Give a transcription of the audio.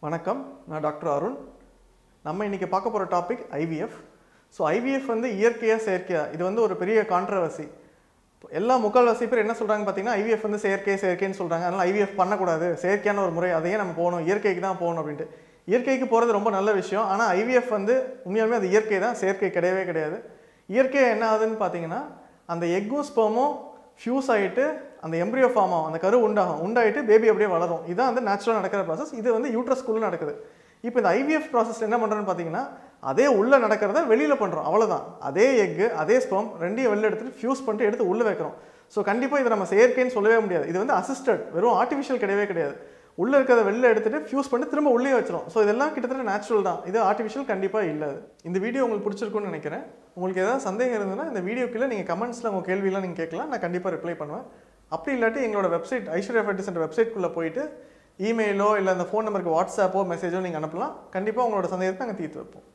வணக்கம் நான் டாக்டர் அருண் நம்ம இன்னைக்கு பார்க்க போகிற டாபிக் ஐவிஎஃப் ஸோ ஐவிஎஃப் வந்து இயற்கையா செயற்கையா இது வந்து ஒரு பெரிய கான்ட்ரவர்சி எல்லா முக்கால்வாசி பேர் என்ன சொல்கிறாங்க பார்த்தீங்கன்னா ஐவிஎஃப் வந்து செயற்கை செயற்கைன்னு சொல்கிறாங்க அதனால் ஐவிஎஃப் பண்ணக்கூடாது செயற்கையான ஒரு முறை அதையே நம்ம போகணும் இயற்கைக்கு தான் போகணும் அப்படின்ட்டு இயற்கைக்கு போகிறது ரொம்ப நல்ல விஷயம் ஆனால் ஐவிஎஃப் வந்து உண்மையாலுமே அது இயற்கை தான் செயற்கை கிடையவே கிடையாது இயற்கை என்ன ஆகுதுன்னு பார்த்தீங்கன்னா அந்த எக்கும் ஸ்பெர்மும் ஃபியூஸ் ஆகிட்டு அந்த எம்ப்ரியோ ஃபார்ம் ஆகும் அந்த கரு உண்டாகும் உண்டாயிட்டு பேபி அப்படியே வளரும் இதான் வந்து நேச்சுரலாக நடக்கிற ப்ராசஸ் இது வந்து யூட்ரஸ்குள்ளே நடக்குது இப்போ இந்த ஐவிஎஃப் ப்ராசஸ் என்ன பண்ணுறோன்னு பார்த்தீங்கன்னா அதே உள்ளே நடக்கிறத வெளியில் பண்ணுறோம் அவ்வளோதான் அதே எக்கு அதே ஸ்பெர்ம் ரெண்டையும் வெளில எடுத்துட்டு ஃபியூஸ் பண்ணிட்டு எடுத்து உள்ளே வைக்கிறோம் ஸோ கண்டிப்பாக இதை நம்ம செயற்கைன்னு சொல்லவே முடியாது இது வந்து அசிஸ்டட் வெறும் ஆர்டிஃபிஷியல் கிடையவே கிடையாது உள்ளே இருக்கிறத வெளில எடுத்துட்டு ஃபியூஸ் பண்ணிட்டு திரும்ப உள்ளே வச்சிரும் ஸோ இதெல்லாம் கிட்டத்தட்ட நேச்சுரல் தான் இது ஆர்டிஃபிஷியல் கண்டிப்பாக இல்லை அது. இந்த வீடியோ உங்களுக்கு பிடிச்சிருக்குன்னு நினைக்கிறேன் உங்களுக்கு ஏதாவது சந்தேகம் இருந்ததுன்னா இந்த வீடியோக்குள்ளே நீங்கள் கமெண்ட்ஸில் உங்கள் கேள்வியெல்லாம் நீங்கள் கேட்கலாம் நான் கண்டிப்பாக ரிப்ளை பண்ணுவேன் அப்படி இல்லாட்டி எங்களோட வெப்சைட் ஐஸ்வர்யா ஃபெட்டி சென்டர் வெப்சைட்குள்ளே போயிட்டு இமெயிலோ இல்லை அந்த ஃபோன் நம்பருக்கு வாட்ஸ்அப்போ மெசேஜோ நீங்கள் அனுப்பலாம் கண்டிப்பாக உங்களோட சந்தேகத்தை நாங்கள் தீர்த்து வைப்போம்